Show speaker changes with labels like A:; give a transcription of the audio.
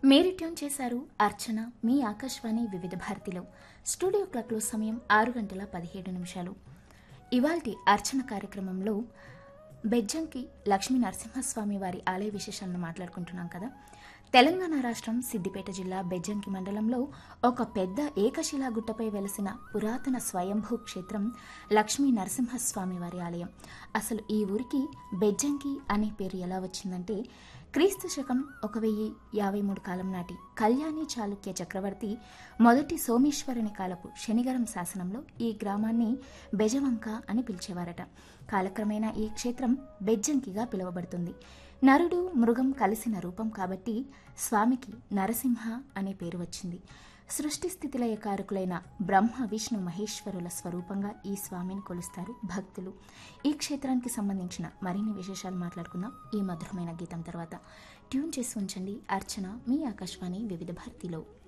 A: మీరు ట్యూన్ చేశారు అర్చన మీ ఆకాశవాణి వివిధ భారతిలో స్టూడియో క్లాక్లో సమయం ఆరు గంటల పదిహేడు నిమిషాలు ఇవాల్టి అర్చన కార్యక్రమంలో బెజ్జంకి లక్ష్మీ నరసింహస్వామి వారి ఆలయ విశేషాలను మాట్లాడుకుంటున్నాం కదా తెలంగాణ రాష్ట్రం సిద్దిపేట జిల్లా బెజ్జంకి మండలంలో ఒక పెద్ద ఏకశిలా గుట్టపై వెలసిన పురాతన స్వయంభూ క్షేత్రం లక్ష్మీ నరసింహస్వామి వారి ఆలయం అసలు ఈ ఊరికి బెజ్జంకి అనే పేరు ఎలా వచ్చిందంటే క్రీస్తు శకం ఒక వెయ్యి యాభై మూడు కాలం నాటి కళ్యాణి చాళుక్య చక్రవర్తి మొదటి సోమేశ్వరుని కాలపు శనిగరం శాసనంలో ఈ గ్రామాన్ని బెజవంక అని పిలిచేవారట కాలక్రమేణా ఈ క్షేత్రం బెజ్జంకిగా పిలువబడుతుంది నరుడు మృగం కలిసిన రూపం కాబట్టి స్వామికి నరసింహ అనే పేరు వచ్చింది సృష్టి స్థితిలయ కారకులైన బ్రహ్మ విష్ణు మహేశ్వరుల స్వరూపంగా ఈ స్వామిని కొలుస్తారు భక్తులు ఈ క్షేత్రానికి సంబంధించిన మరిన్ని విశేషాలు మాట్లాడుకుందాం ఈ మధురమైన గీతం తర్వాత ట్యూన్ చేసి ఉంచండి అర్చన మీ ఆకాశవాణి వివిధ భారతిలో